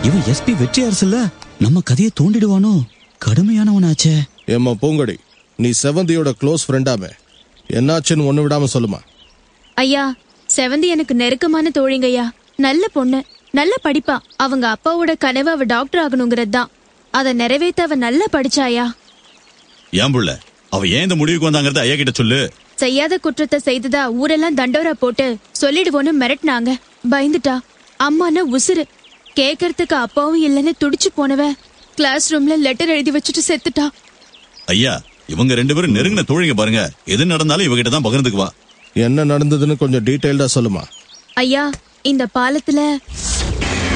இவன் எஸ்பி வெற்றி அரசுல நம்ம கதையை தோண்டிடுவானோ கடுமையானவனாச்சே ஏம்மா பூங்கொடி நீ செவந்தியோட க்ளோஸ் ஃப்ரெண்டாமே என்னாச்சுன்னு ஒண்ணு விடாம சொல்லுமா ஐயா செவந்தி எனக்கு நெருக்கமான தோழிங்கய்யா நல்ல பொண்ணு நல்ல படிப்பா அவங்க அப்பாவோட கனவு அவ டாக்டர் ஆகணுங்கிறது தான் அதை நிறைவேத்த அவ நல்லா படிச்சாயா ஏன் புள்ள அவ ஏன் இந்த முடிவுக்கு வந்தாங்கறத ஐயா கிட்ட சொல்லு செய்யாத குற்றத்தை செய்ததா ஊரெல்லாம் தண்டோரா போட்டு சொல்லிடுவோன்னு மிரட்டினாங்க பயந்துட்டா அம்மானா உசுரு கேக்கறதுக்கு அப்பாவும் இல்லைன்னு துடிச்சு போனவ கிளாஸ் ரூம்ல லெட்டர் எழுதி வச்சுட்டு செத்துட்டா ஐயா இவங்க ரெண்டு பேரும் நெருங்கின தோழிங்க பாருங்க எது நடந்தாலும் இவகிட்ட தான் பகிர்ந்துக்குவா என்ன நடந்ததுன்னு கொஞ்சம் டீட்டெயில்டா சொல்லுமா ஐயா இந்த பாலத்துல